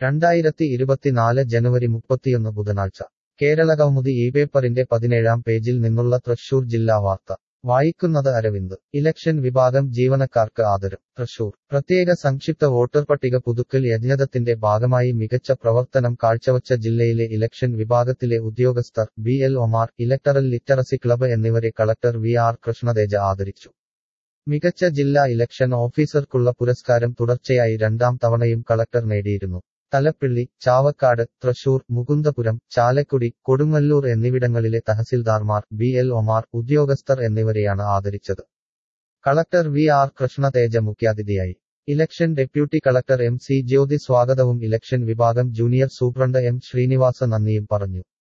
രണ്ടായിരത്തി ഇരുപത്തിനാല് ജനുവരി മുപ്പത്തിയൊന്ന് ബുധനാഴ്ച കേരളകൗമുദി ഈ പേപ്പറിന്റെ പതിനേഴാം പേജിൽ നിന്നുള്ള തൃശൂർ ജില്ലാ വാർത്ത വായിക്കുന്നത് അരവിന്ദ് ഇലക്ഷൻ വിഭാഗം ജീവനക്കാർക്ക് ആദരം തൃശൂർ പ്രത്യേക സംക്ഷിപ്ത വോട്ടർ പട്ടിക പുതുക്കൽ യജ്ഞത്തിന്റെ ഭാഗമായി മികച്ച പ്രവർത്തനം കാഴ്ചവച്ച ജില്ലയിലെ ഇലക്ഷൻ വിഭാഗത്തിലെ ഉദ്യോഗസ്ഥർ ബി എൽ ഒമാർ ഇലക്ടറൽ ലിറ്ററസി ക്ലബ്ബ് എന്നിവരെ കളക്ടർ വി ആർ കൃഷ്ണതേജ ആദരിച്ചു മികച്ച ജില്ലാ ഇലക്ഷൻ ഓഫീസർക്കുള്ള പുരസ്കാരം തുടർച്ചയായി രണ്ടാം തവണയും കളക്ടർ നേടിയിരുന്നു തലപ്പിള്ളി ചാവക്കാട് തൃശൂർ മുകുന്ദപുരം ചാലക്കുടി കൊടുങ്ങല്ലൂർ എന്നിവിടങ്ങളിലെ തഹസിൽദാർമാർ ബി എൽ ഒമാർ ഉദ്യോഗസ്ഥർ എന്നിവരെയാണ് ആദരിച്ചത് കളക്ടർ വി ആർ കൃഷ്ണതേജ മുഖ്യാതിഥിയായി election deputy collector M C Jyothi സ്വാഗതവും ഇലക്ഷൻ വിഭാഗം ജൂനിയർ സൂപ്രണ്ട് എം ശ്രീനിവാസ നന്ദിയും പറഞ്ഞു